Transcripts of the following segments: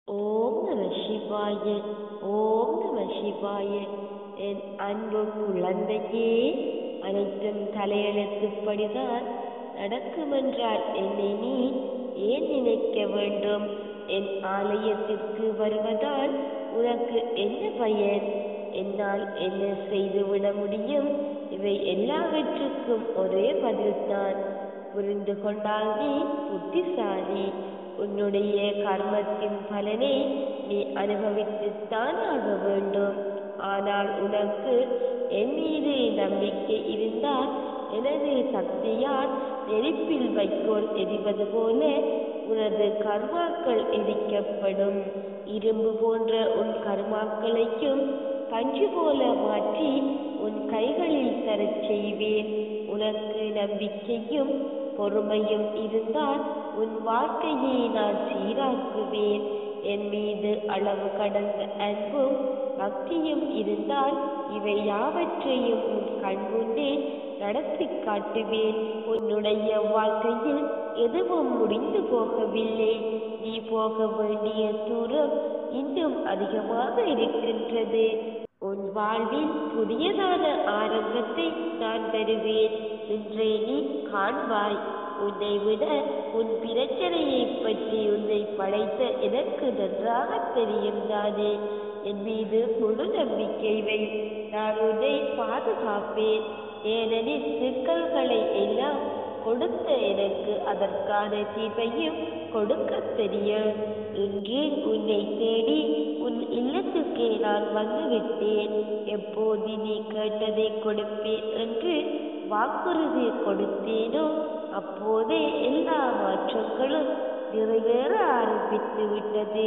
ஓம் நம சிவாய ஓம் நம சிவாய என் அன்பு குழந்தையே அனைத்தும் தலையெழுத்துப்படிதான் நடக்குமென்றால் என்னை நீ ஏன் நினைக்க வேண்டும் என் ஆலயத்திற்கு வருவதால் உனக்கு என்ன பயன் என்னால் என்ன செய்துவிட முடியும் இவை எல்லாவற்றுக்கும் ஒரே பதில்தான் புரிந்து கொண்டால் நீ புத்திசாலி உன்னுடைய கர்மத்தின் பலனை நீ அனுபவித்துத்தான் ஆக வேண்டும் ஆனால் உனக்கு என் மீது நம்பிக்கை இருந்தால் எனது சக்தியால் நெருப்பில் வைக்கோல் எரிவது போல உனது கர்மாக்கள் எரிக்கப்படும் இரும்பு போன்ற உன் கர்மாக்களையும் பஞ்சு போல மாற்றி உன் கைகளில் தரச் செய்வேன் உனக்கு நம்பிக்கையும் பொறுமையும் இருந்தால் உன் வாழ்க்கையை நான் சீராக்குவேன் என் மீது அளவு கடந்த அன்பும் பக்தியும் இருந்தால் இவை யாவற்றையும் உன் கண்முன்னே நடத்தி காட்டுவேன் உன்னுடைய வாழ்க்கையில் எதுவும் முடிந்து போகவில்லை நீ போக வேண்டிய தூரம் இன்னும் அதிகமாக இருக்கின்றது உன் வாழ்வில் புதியதான ஆரம்பத்தை நான் தருவேன் இன்றே நீ காண்பாய் உன்னை விட உன் பிரச்சனையை பற்றி உன்னை படைத்த எனக்கு நன்றாக தெரியும் தானே என் மீது முழு நம்பிக்கை வை நான் உன்னை பாதுகாப்பேன் ஏனெனில் சிக்கல்களை எல்லாம் கொடுத்த எனக்கு அதற்கான தீர்வையும் கொடுக்க தெரியும் இன்று உன்னை தேடி உன் இல்லத்துக்கே நான் வந்துவிட்டேன் எப்போது நீ கேட்டதை கொடுப்பேன் என்று வாக்குறுதி கொடுத்தேனோ அப்போதே எல்லா மாற்றங்களும் நிறைவேற ஆரம்பித்து விட்டது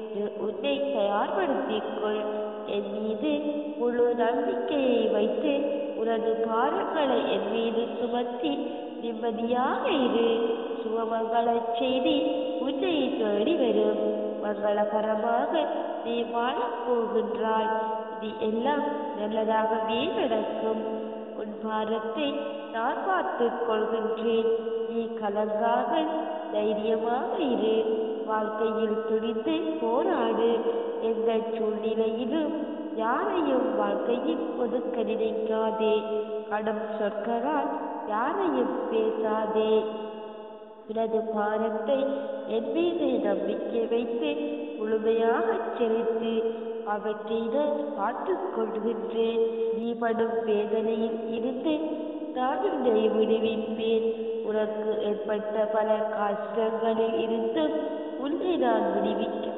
உன்னை தயார்படுத்திக் கொள் என் மீது முழு நம்பிக்கையை வைத்து உனது பாரங்களை என் மீது சுமத்தி நிம்மதியாக இரு சுகமங்கள செய்தி உன்னை தேடி வரும் மங்களகரமாக நீ வாழப் போகின்றாய் இது எல்லாம் நல்லதாகவே நடக்கும் உன் பாரத்தை நான் பார்த்துக் கொள்கின்றேன் நீ கலங்காமல் தைரியமாக இரு வாழ்க்கையில் துணிந்து போராடு எந்த சூழ்நிலையிலும் யாரையும் வாழ்க்கையில் ஒதுக்க நினைக்காதே கடும் சொற்களால் யாரையும் பேசாதே உனது பாரத்தை என் மீது நம்பிக்கை வைத்து முழுமையாக செலுத்து அவற்றை நான் பார்த்துக் கொள்கின்றேன் நீ படும் வேதனையில் இருந்து நான் உன்னை விடுவிப்பேன் உனக்கு ஏற்பட்ட பல கஷ்டங்களில் இருந்தும் உன்னை நான் விடுவிக்க